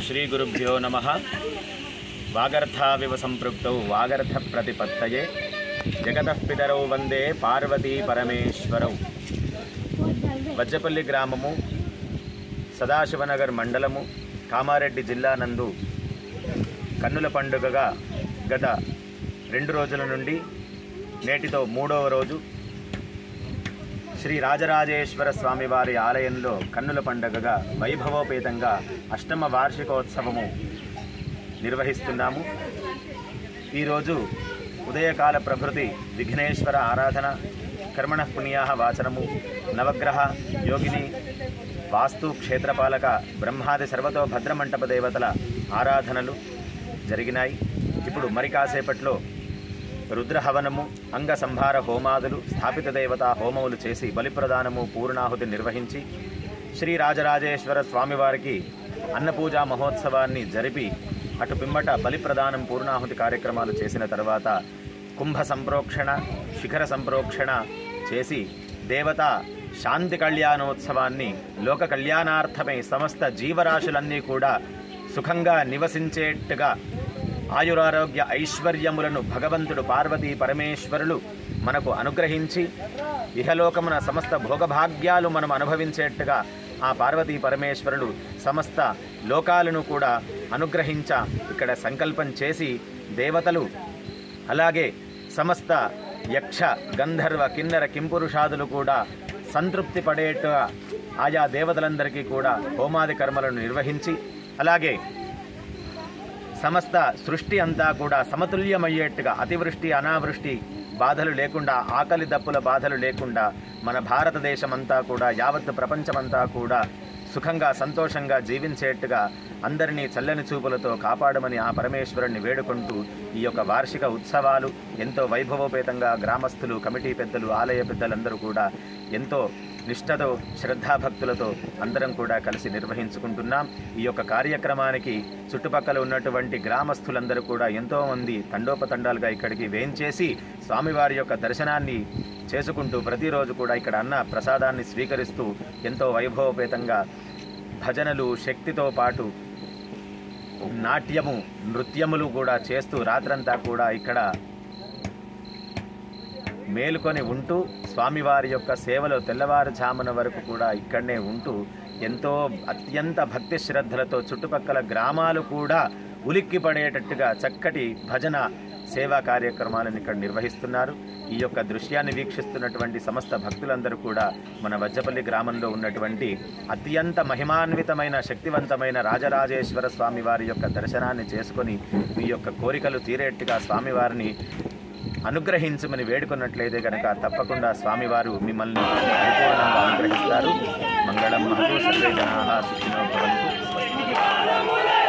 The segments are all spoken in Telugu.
శ్రీగురుభ్యో నమ వాగర్థావివ సంపృక్తౌ వాగర్థ ప్రతిపత్తయే జగతః పితరౌ వందే పార్వతీ పరమేశ్వరౌ వజ్జపల్లి గ్రామము సదాశివనగర్ మండలము కామారెడ్డి జిల్లా నందు కన్నుల పండుగగా గత రెండు రోజుల నుండి నేటితో మూడవ రోజు శ్రీ రాజరాజేశ్వర స్వామివారి ఆలయంలో కన్నుల పండగగా వైభవోపేతంగా అష్టమ వార్షికోత్సవము నిర్వహిస్తున్నాము ఈరోజు ఉదయకాల ప్రభృతి విఘ్నేశ్వర ఆరాధన కర్మణ పుణ్యా వాచనము నవగ్రహ యోగిని వాస్తు క్షేత్రపాలక బ్రహ్మాది సర్వతో భద్రమంటప దేవతల ఆరాధనలు జరిగినాయి ఇప్పుడు మరి కాసేపట్లో రుద్రహవనము అంగ సంభార హోమాదులు స్థాపిత దేవత హోమములు చేసి బలిప్రదానము పూర్ణాహుతి నిర్వహించి శ్రీ రాజరాజేశ్వర స్వామివారికి అన్నపూజా మహోత్సవాన్ని జరిపి అటు పిమ్మట బలిప్రదానం పూర్ణాహుతి కార్యక్రమాలు చేసిన తర్వాత కుంభ సంప్రోక్షణ శిఖర సంప్రోక్షణ చేసి దేవత శాంతి కళ్యాణోత్సవాన్ని లోక కళ్యాణార్థమై సమస్త జీవరాశులన్నీ కూడా సుఖంగా నివసించేట్టుగా ఆయురారోగ్య ఐశ్వర్యములను భగవంతుడు పార్వతీ పరమేశ్వరులు మనకు అనుగ్రహించి ఇహలోకమున సమస్త భోగభాగ్యాలు మనం అనుభవించేట్టుగా ఆ పార్వతీ పరమేశ్వరులు సమస్త లోకాలను కూడా అనుగ్రహించ ఇక్కడ సంకల్పం చేసి దేవతలు అలాగే సమస్త యక్ష గంధర్వ కిన్నర కింపురుషాదులు కూడా సంతృప్తి పడేట్టుగా ఆయా దేవతలందరికీ కూడా హోమాది కర్మలను నిర్వహించి అలాగే సమస్త సృష్టి అంతా కూడా సమతుల్యమయ్యేట్టుగా అతివృష్టి అనావృష్టి బాధలు లేకుండా ఆకలి దప్పుల బాధలు లేకుండా మన భారతదేశం అంతా కూడా యావత్ ప్రపంచమంతా కూడా సుఖంగా సంతోషంగా జీవించేట్టుగా అందరినీ చల్లని చూపులతో కాపాడమని ఆ పరమేశ్వరుణ్ణి వేడుకుంటూ ఈ యొక్క వార్షిక ఉత్సవాలు ఎంతో వైభవోపేతంగా గ్రామస్తులు కమిటీ పెద్దలు ఆలయ పెద్దలందరూ కూడా ఎంతో నిష్ఠతో శ్రద్ధాభక్తులతో అందరం కూడా కలిసి నిర్వహించుకుంటున్నాం ఈ యొక్క కార్యక్రమానికి చుట్టుపక్కల ఉన్నటువంటి గ్రామస్తులందరూ కూడా ఎంతోమంది తండోపతండాలుగా ఇక్కడికి వేంచేసి స్వామివారి యొక్క దర్శనాన్ని చేసుకుంటూ ప్రతిరోజు కూడా ఇక్కడ అన్న ప్రసాదాన్ని స్వీకరిస్తూ ఎంతో వైభవోపేతంగా భజనలు శక్తితో పాటు నాట్యము నృత్యములు కూడా చేస్తూ రాత్రంతా కూడా ఇక్కడ మేలుకొని ఉంటూ స్వామివారి యొక్క సేవలో తెల్లవారుజామున వరకు కూడా ఇక్కడనే ఉంటూ ఎంతో అత్యంత భక్తి శ్రద్ధలతో చుట్టుపక్కల గ్రామాలు కూడా ఉలిక్కి పడేటట్టుగా చక్కటి భజన సేవా కార్యక్రమాలను ఇక్కడ నిర్వహిస్తున్నారు ఈ యొక్క దృశ్యాన్ని వీక్షిస్తున్నటువంటి సమస్త భక్తులందరూ కూడా మన వజ్జపల్లి గ్రామంలో ఉన్నటువంటి అత్యంత మహిమాన్వితమైన శక్తివంతమైన రాజరాజేశ్వర స్వామి వారి యొక్క దర్శనాన్ని చేసుకొని ఈ యొక్క కోరికలు తీరేట్టుగా స్వామివారిని అనుగ్రహించమని వేడుకున్నట్లయితే కనుక తప్పకుండా స్వామివారు మిమ్మల్ని పరిపూర్ణంగా అనుగ్రహిస్తారు మంగళం మహతు సర్వే జనా సుఖినో భవంతు స్వస్తి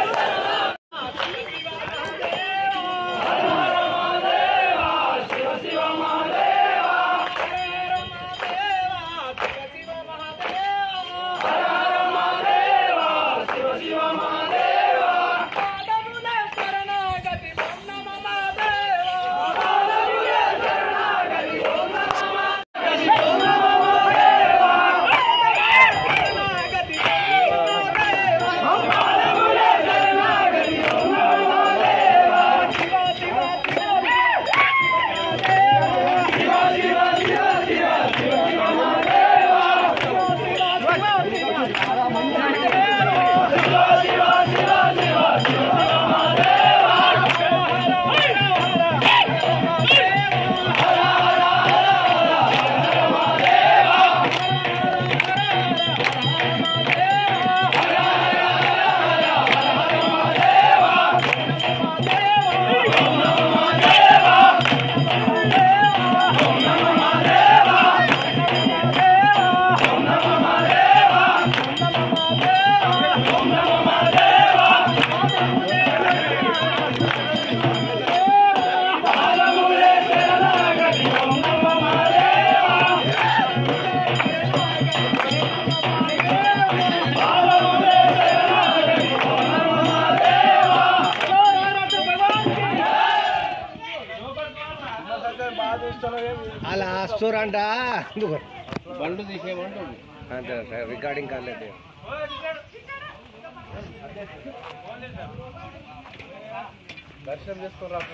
అలా వస్తురంట బండు తీసేయమంటుంది అంతే రికార్డింగ్ కాలేదు దర్శనం చేసుకొని రా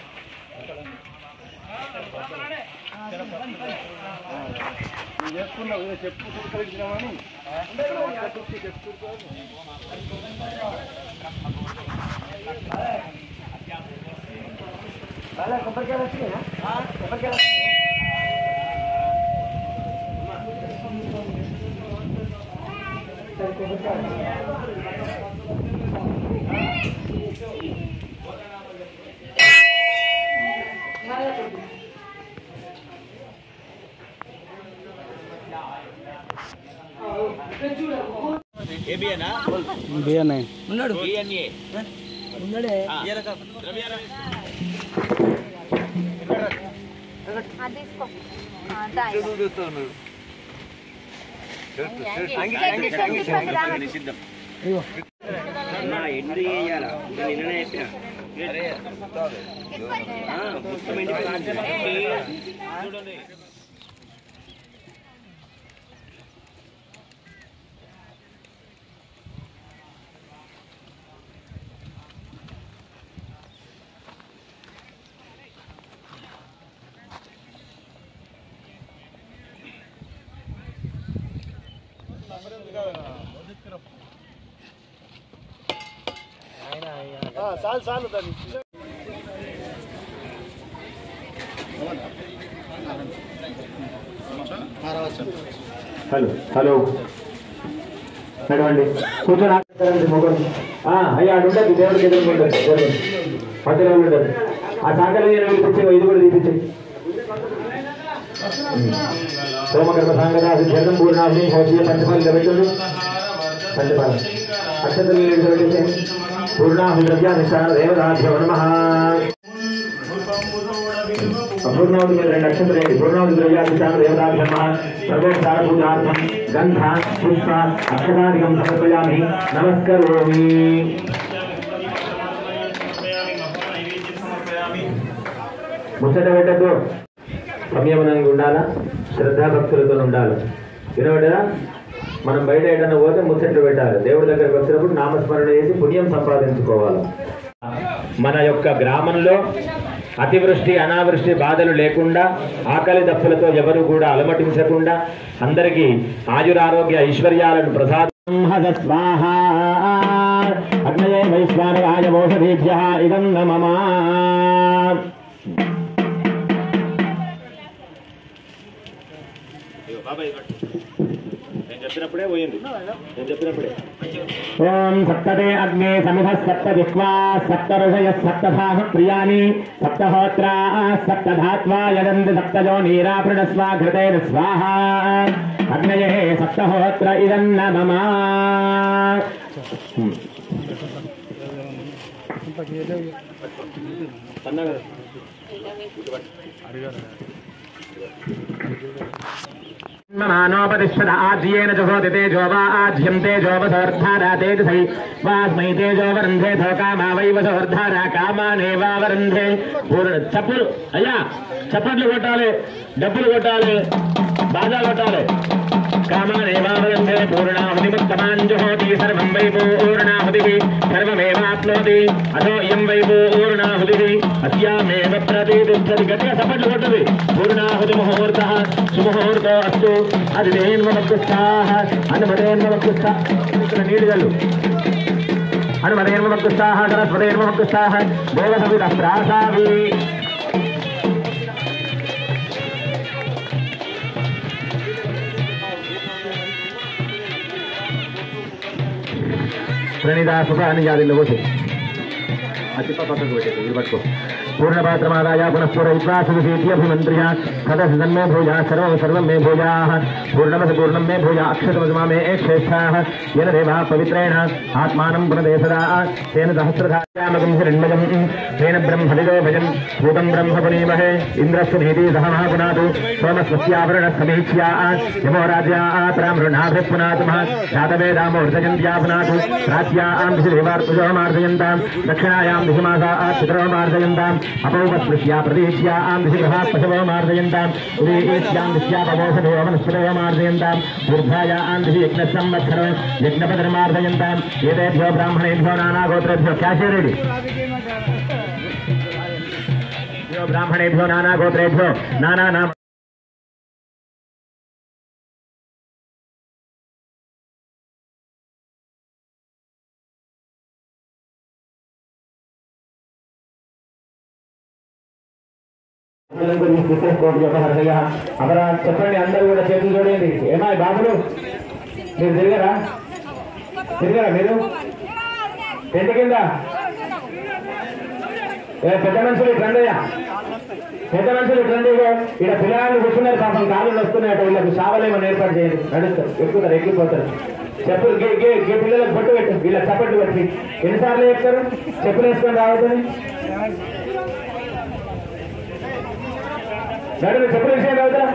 నువ్వు చేసుకున్నావు ఏదో చెప్పు స్వీకరించినామని ఇక్కడ వంట చూసి చెప్పుకుంటాను బియ్యనే అది తీసుకో ఆ, దా ఇక. నిషిద్ధం చాలు చాలు దాన్ని హలో హలో నడవండి కూర్చొని ఆడండి మొగలు అయ్యా అటు ఉంటుంది దేవుడికి ఎదురు ఉంటుంది దేవుడు మధ్యలో ఉంటుంది ఆ సాగరం నేను వినిపించే ఇది కూడా తీపించే సోమగర్భ సాంగత సిద్ధం పూర్ణాభి హోషి పంచఫలి పెట్టండి పంచఫలం అక్షతలు పెట్టేసే పూర్ణాభి ద్రవ్యాధిష్టాన దేవతాభ్యో నమ పూర్ణావతి మీద రెండు నక్షత్రం ఏంటి పూర్ణావతి ద్రవ్యాధిష్టాన దేవతాభ్యమ సర్వోపచార పూజార్థం గంధ పుష్ప అక్షరాధికం సమర్పయామి నమస్కరోమి ముచ్చట పెట్టద్దు సంయమనంగా ఉండాలా శ్రద్ధాభక్తులతో ఉండాలి వినబడ్డా మనం బయట ఏదైనా పోతే ముచ్చట్లు పెట్టాలి దేవుడి దగ్గరకు వచ్చినప్పుడు నామస్మరణ చేసి పుణ్యం సంపాదించుకోవాలి మన యొక్క గ్రామంలో అతివృష్టి అనావృష్టి బాధలు లేకుండా ఆకలి దప్పులతో ఎవరు కూడా అలమటించకుండా అందరికీ ఆయురారోగ్య ఐశ్వర్యాలను ప్రసాదం స్వాహ అగ్నయే వైశ్వానరాయ మోషధీభ్య ఇదం నమమా బాబాయ్ నేను చెప్పినప్పుడే పోయింది నేను చెప్పినప్పుడే ఓం సప్తదే అగ్నే సమిధ సప్త జిహ్వా సప్త ఋషయ సప్తధాహ ప్రియాని సప్తహోత్రా సప్తధాత్వా యదంతి సప్తజో నీరాపృణస్వా ఘృతేన స్వాహ అగ్నయే సప్తహోత్ర ఇదన్న మమ మానోపతిష్ఠద ఆజ్యేన జహోతి తేజో వా ఆజ్యం తేజో వసోర్ధారా తేజసై వాస్మై తేజో వరంధే థో కామా వై వసోర్ధారా కామానేవా వరంధే పూర్ణ చప్పులు అయ్యా చప్పట్లు కొట్టాలి డబ్బులు కొట్టాలి బాజా కొట్టాలి కామానేవా వరంధే పూర్ణాహుతి ముత్తమాంజుహోతి సర్వం వై పూర్ణాహుతి సర్వమేవాప్నోతి అథో ఇయం వై పూర్ణాహుతి అస్యామేవ ప్రతిష్టతి గట్టిగా చప్పట్లు కొట్టది పూర్ణాహుతి ముహూర్త సుముహూర్తో అస్తు అది దేన్మకుస్తాహ అనుమదేన్మకుస్తా ఇక్కడ నీళ్ళు చల్లు అనుమదేన్మకుస్తాహ సరస్వదేన్మకుస్తాహ దేవసవిత ప్రాసావి ప్రణిదా సుఖాన్ని జాతిలో పోసి అతిప పక్కకు పెట్టేది ఇది పట్టుకో పూర్ణపాత్రమాదాయ పునఃపూరయిత్వా సుఖీత్యభిమంత్ర్య సదసి తన్మే భూయా సర్వం సర్వం మే భూయా పూర్ణమసి పూర్ణం మే భూయా అక్షతమసి మామే శ్రేష్ఠాः येन देवः पवित्रेण आत्मानं पुनदे सदा तेन सहस्रधायामकं हिरण्मयं तेन ब्रह्मविदो भजन् भूतं ब्रह्म पुनीमहे इन्द्रस्य नीति सह महापुनातु सोमस्वस्यावरणः समीक्ष्या यमो राज्या प्रामृणाभिः पुनातु मः जातवेदामोर्जयन्त्या पुनातु राज्यां दिशि देवार्पजो मार्जयन्तां दक्षिणायां दिशि मासा पितरो मार्जयन्तां అపౌపస్పృశ్య ప్రదేశ్యాం దిశగృహా పశవో మార్దయంతాం ఉదయేశ్యాం దిశ్యాపమోషభో వనస్పతయో మార్దయంతాం ఊర్ధ్వాయాం దిశి యజ్ఞ సంవత్సరం యజ్ఞపదర్మార్దయంతాం ఏదేభ్యో బ్రాహ్మణేభ్యో నానాగోత్రేభ్యో క్యాషే రెడీ బ్రాహ్మణేభ్యో నానాగోత్రేభ్యో నానా నామ అక్కడ చెప్పండి అందరూ కూడా చేతులు చూడండి ఏమా బాబులు మీరు తిరగరా తిరగరా మీరు టెంట్ కింద ఏ పెద్ద మనుషులు ఇట్లందయ్యా పెద్ద మనుషులు ఇట్లండి ఇక్కడ పిల్లగాళ్ళు కూర్చున్నారు పాపం కాళ్ళు వస్తున్నాయట వీళ్ళకి సావలేమని ఏర్పాటు చేయండి నడుస్తారు ఎక్కుతారు ఎక్కిపోతారు చెప్పులు గే గే గే పిల్లలకు బొట్టు పెట్టు వీళ్ళ చప్పట్లు పెట్టి ఎన్నిసార్లు చెప్తారు చెప్పులు వేసుకొని రావద్దని నడుము చెప్పులు విషయం అవుతారా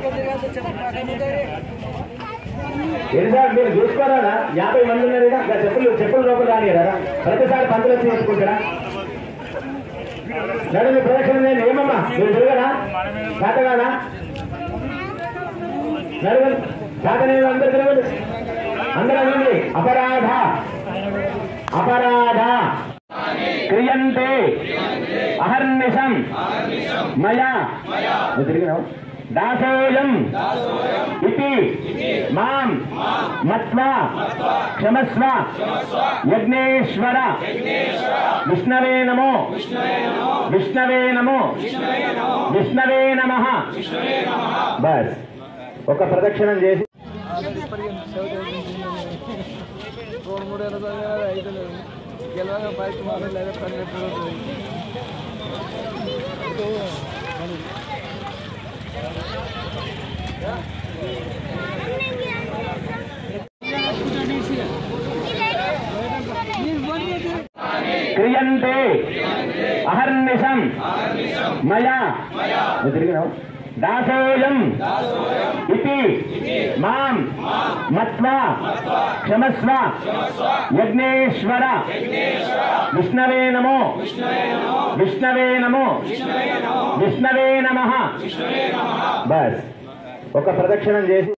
ఎన్నిసార్లు మీరు చూసుకోరా యాభై మంది ఉన్నారు ఈడ. ఇంకా చెప్పులు చెప్పులు లోపల రానియరా ప్రతిసారి పంతులు వచ్చి చేసుకుంటారా నడుము ప్రదక్షిణ నేను ఏమమ్మా మీరు తిరగరా చేతగానా నడుము చేతనే అందరు తిరగదు అందరూ అనండి అపరాధ అపరాధ క్రియంతే అహర్నిశం మయా నువ్వు తిరిగినావు దాసోయం ఇతి మాం మత్వా క్షమస్వ యజ్ఞేశ్వర విష్ణవే నమో విష్ణవే నమో విష్ణవే నమ బస్ ఒక ప్రదక్షిణం చేసి రెండు మూడు ఏళ్ళ చదివా ఐదు లేదు గెలవగా బయట మాత్రం లేదా పని ఎప్పుడు క్రియంతే అహర్నిశం మయా నువ్వు తిరిగినావు దాసోయం ఇతి మాం మత్వా క్షమస్వ యజ్ఞేశ్వర విష్ణవే నమో విష్ణవే నమో విష్ణవే నమ బస్ ఒక ప్రదక్షిణం చేసి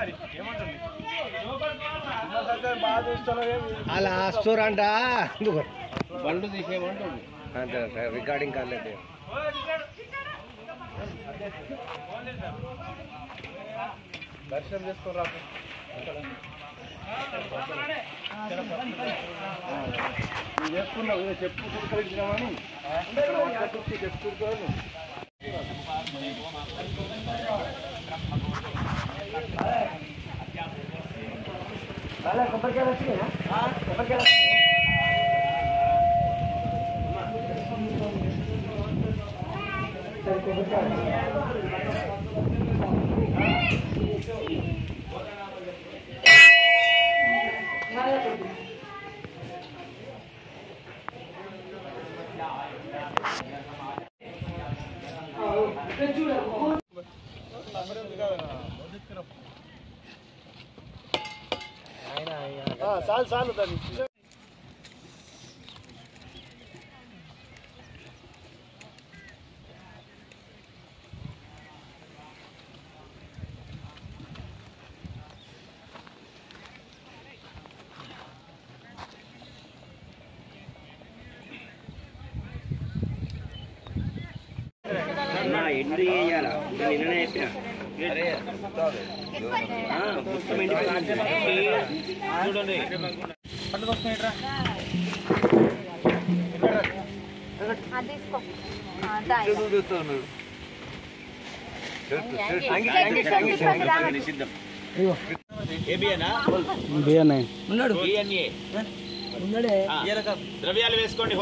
అలా వస్తారంట బండ్లు తీసేయమంటుంది అంతే రికార్డింగ్ కాలేదు దర్శనం చేసుకొని రా నువ్వు చేసుకున్నావు ఏదో చెప్పు చూపించినామని ఇక్కడ ఒక్క చుట్టూ చెప్తుంటాను చాలు చాలు దాన్ని అది తీసుకో ఆ, దా ఇక. ద్రవ్యాలు వేసుకోండి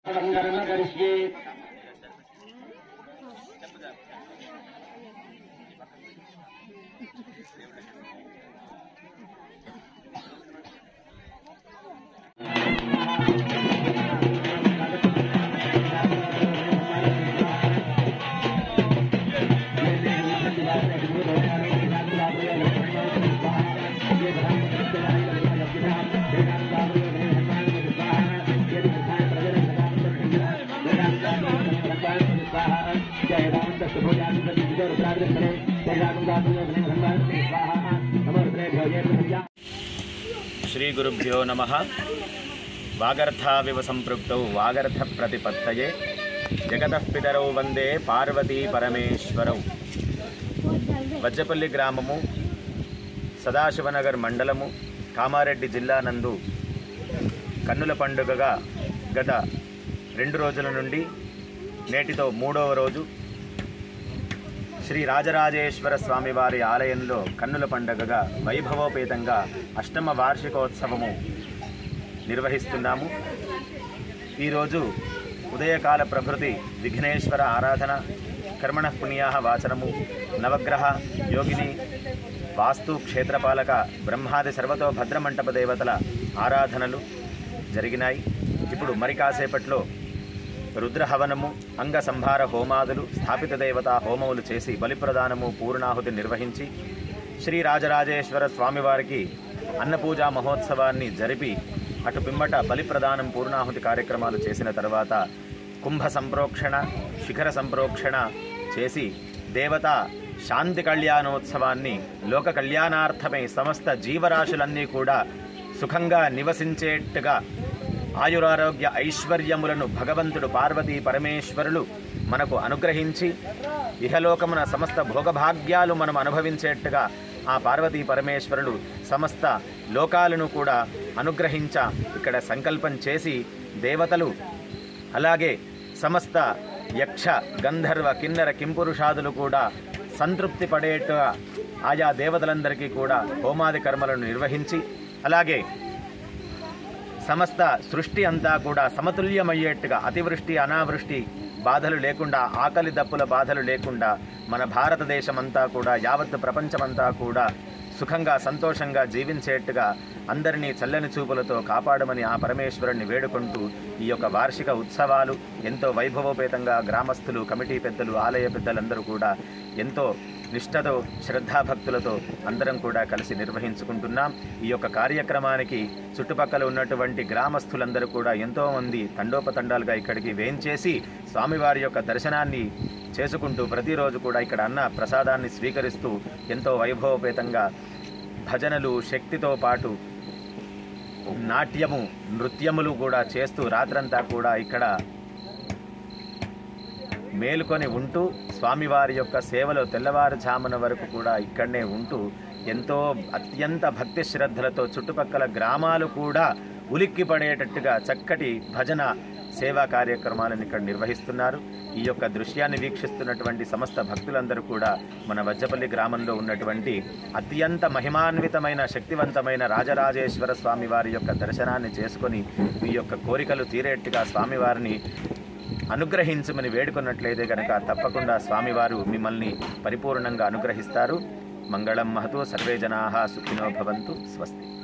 శ్రీ గురుభ్యో నమ వాగర్థావివ సంపృక్తౌ వాగర్థ ప్రతిపత్తయే జగతః పితరౌ వందే పార్వతీ పరమేశ్వరౌ వజ్జపల్లి గ్రామము సదాశివనగర్ మండలము కామారెడ్డి జిల్లా నందు కన్నుల పండుగగా గత రెండు రోజుల నుండి నేటితో మూడవ రోజు శ్రీ రాజరాజేశ్వర స్వామివారి ఆలయంలో కన్నుల పండగగా వైభవోపేతంగా అష్టమ వార్షికోత్సవము నిర్వహిస్తున్నాము ఈరోజు ఉదయకాల ప్రభృతి విఘ్నేశ్వర ఆరాధన కర్మణ పుణ్యా వాచనము నవగ్రహ యోగిని వాస్తు క్షేత్రపాలక బ్రహ్మాది సర్వతో భద్రమంటప దేవతల ఆరాధనలు జరిగినాయి ఇప్పుడు మరి కాసేపట్లో రుద్రహవనము అంగ సంభార హోమాదులు స్థాపిత దేవతా హోమములు చేసి బలిప్రదానము పూర్ణాహుతి నిర్వహించి శ్రీ రాజరాజేశ్వర స్వామివారికి అన్నపూజా మహోత్సవాన్ని జరిపి అటు పిమ్మట బలిప్రదానం పూర్ణాహుతి కార్యక్రమాలు చేసిన తర్వాత కుంభ సంప్రోక్షణ శిఖర సంప్రోక్షణ చేసి దేవత శాంతి కళ్యాణోత్సవాన్ని లోక కళ్యాణార్థమై సమస్త జీవరాశులన్నీ కూడా సుఖంగా నివసించేట్టుగా ఆయురారోగ్య ఐశ్వర్యములను భగవంతుడు పార్వతీ పరమేశ్వరులు మనకు అనుగ్రహించి ఇహలోకమున సమస్త భోగభాగ్యాలు మనం అనుభవించేట్టుగా ఆ పార్వతీ పరమేశ్వరులు సమస్త లోకాలను కూడా అనుగ్రహించ ఇక్కడ సంకల్పం చేసి దేవతలు అలాగే సమస్త యక్ష గంధర్వ కిన్నర కింపురుషాదులు కూడా సంతృప్తి పడేట్టుగా ఆయా దేవతలందరికీ కూడా హోమాది కర్మలను నిర్వహించి అలాగే సమస్త సృష్టి అంతా కూడా సమతుల్యమయ్యేట్టుగా అతివృష్టి అనావృష్టి బాధలు లేకుండా ఆకలి దప్పుల బాధలు లేకుండా మన భారతదేశం అంతా కూడా యావత్ ప్రపంచమంతా కూడా సుఖంగా సంతోషంగా జీవించేట్టుగా అందరినీ చల్లని చూపులతో కాపాడమని ఆ పరమేశ్వరుణ్ణి వేడుకుంటూ ఈ యొక్క వార్షిక ఉత్సవాలు ఎంతో వైభవోపేతంగా గ్రామస్తులు కమిటీ పెద్దలు ఆలయ పెద్దలందరూ కూడా ఎంతో నిష్ఠతో శ్రద్ధాభక్తులతో అందరం కూడా కలిసి నిర్వహించుకుంటున్నాం ఈ యొక్క కార్యక్రమానికి చుట్టుపక్కల ఉన్నటువంటి గ్రామస్తులందరూ కూడా ఎంతోమంది తండోపతండాలుగా ఇక్కడికి వేంచేసి స్వామివారి యొక్క దర్శనాన్ని చేసుకుంటూ ప్రతిరోజు కూడా ఇక్కడ అన్న ప్రసాదాన్ని స్వీకరిస్తూ ఎంతో వైభవోపేతంగా భజనలు శక్తితో పాటు నాట్యము నృత్యములు కూడా చేస్తూ రాత్రంతా కూడా ఇక్కడ మేలుకొని ఉంటూ స్వామివారి యొక్క సేవలో తెల్లవారుజామున వరకు కూడా ఇక్కడనే ఉంటూ ఎంతో అత్యంత భక్తి శ్రద్ధలతో చుట్టుపక్కల గ్రామాలు కూడా ఉలిక్కి పడేటట్టుగా చక్కటి భజన సేవా కార్యక్రమాలను ఇక్కడ నిర్వహిస్తున్నారు ఈ యొక్క దృశ్యాన్ని వీక్షిస్తున్నటువంటి సమస్త భక్తులందరూ కూడా మన వజ్జపల్లి గ్రామంలో ఉన్నటువంటి అత్యంత మహిమాన్వితమైన శక్తివంతమైన రాజరాజేశ్వర స్వామి వారి యొక్క దర్శనాన్ని చేసుకొని ఈ యొక్క కోరికలు తీరేట్టుగా స్వామివారిని అనుగ్రహించమని వేడుకున్నట్లయితే గనక తప్పకుండా స్వామివారు మిమ్మల్ని పరిపూర్ణంగా అనుగ్రహిస్తారు మంగళం మహతో సర్వే జనా సుఖినో భవంతు స్వస్తి